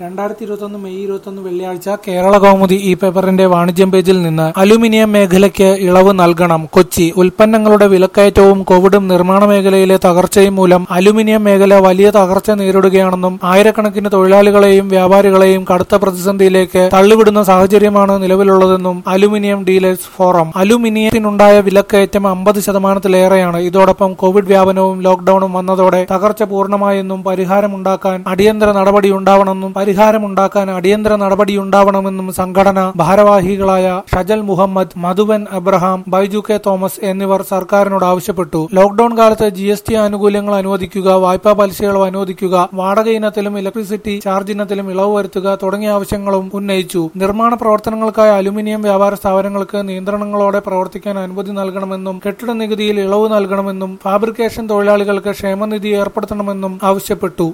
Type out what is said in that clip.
രണ്ടായിരത്തി ഇരുപത്തൊന്ന് മെയ് ഇരുപത്തൊന്ന് വെള്ളിയാഴ്ച കേരള കൗമുദി ഈ പേപ്പറിന്റെ വാണിജ്യം പേജിൽ നിന്ന് അലുമിനിയം മേഖലയ്ക്ക് ഇളവ് നൽകണം കൊച്ചി ഉൽപ്പന്നങ്ങളുടെ വിലക്കയറ്റവും കോവിഡും നിർമ്മാണ മേഖലയിലെ തകർച്ചയും മൂലം അലുമിനിയം മേഖല വലിയ തകർച്ച നേരിടുകയാണെന്നും ആയിരക്കണക്കിന് തൊഴിലാളികളെയും വ്യാപാരികളെയും കടുത്ത പ്രതിസന്ധിയിലേക്ക് തള്ളിവിടുന്ന സാഹചര്യമാണ് നിലവിലുള്ളതെന്നും അലുമിനിയം ഡീലേഴ്സ് ഫോറം അലുമിനിയത്തിനുണ്ടായ വിലക്കയറ്റം അമ്പത് ശതമാനത്തിലേറെയാണ് ഇതോടൊപ്പം കോവിഡ് വ്യാപനവും ലോക്ഡൌണും വന്നതോടെ തകർച്ച പൂർണ്ണമായെന്നും പരിഹാരമുണ്ടാക്കാൻ അടിയന്തര നടപടിയുണ്ടാവണമെന്നും പരിഹാരമുണ്ടാക്കാൻ അടിയന്തര നടപടിയുണ്ടാവണമെന്നും സംഘടന ഭാരവാഹികളായ Shajal Muhammad Madhuvan Abraham Baiju K Thomas എന്നിവർ സർക്കാരിനോട് ആവശ്യപ്പെട്ടു ലോക്ഡൌൺ കാലത്ത് ജി എസ് ടി ആനുകൂല്യങ്ങൾ അനുവദിക്കുക വായ്പാ പലിശകൾ അനുവദിക്കുക വാടക ഇനത്തിലും ഇലക്ട്രിസിറ്റി ചാർജ് ഇനത്തിലും ഇളവ് വരുത്തുക തുടങ്ങിയ ആവശ്യങ്ങളും ഉന്നയിച്ചു നിർമ്മാണ പ്രവർത്തനങ്ങൾക്കായി അലുമിനിയം വ്യാപാര സ്ഥാപനങ്ങൾക്ക് നിയന്ത്രണങ്ങളോടെ പ്രവർത്തിക്കാൻ അനുമതി നൽകണമെന്നും കെട്ടിട നികുതിയിൽ ഇളവ് നൽകണമെന്നും ഫാബ്രിക്കേഷൻ തൊഴിലാളികൾക്ക് ക്ഷേമനിധി ഏർപ്പെടുത്തണമെന്നും ആവശ്യപ്പെട്ടു